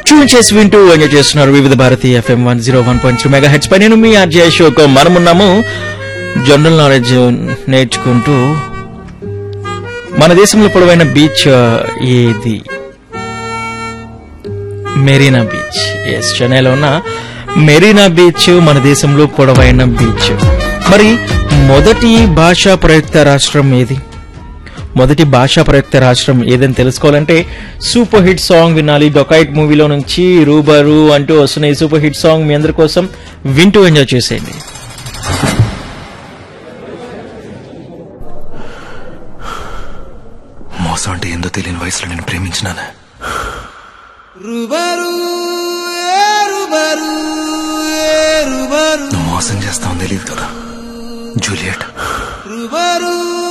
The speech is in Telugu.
ట్యూన్ చేసి వింటూ ఎంజాయ్ చేస్తున్నారు Vividh Bharati FM one zero one point three mega హెచ్ పై నేను మీ ఆర్జే షోకో మనమున్నాము జనరల్ నాలెడ్జ్ నేర్చుకుంటూ మన దేశంలో పొడవైన బీచ్ ఆ, ఏది మెరీనా బీచ్ ఎస్ చెన్నైలో ఉన్న మెరీనా బీచ్ మన దేశంలో పొడవైన బీచ్ మరి మొదటి భాషా ప్రయుక్త రాష్ట్రం ఏది మొదటి భాషా ప్రయుక్త రాష్ట్రం ఏదని తెలుసుకోవాలంటే సూపర్ హిట్ సాంగ్ వినాలి డొకైట్ మూవీలో నుంచి రూబరు అంటూ వస్తున్న ఈ సూపర్ హిట్ సాంగ్ మీ అందరి కోసం వింటూ ఎంజాయ్ చేసేయండి మోసం అంటే ఏందో తెలియని వయసులో నేను ప్రేమించినాను రుబరు ఏ రుబరు ఏ రుబరు నువ్వు మోసం చేస్తావని తెలియదు కదా జూలియట్ రుబరు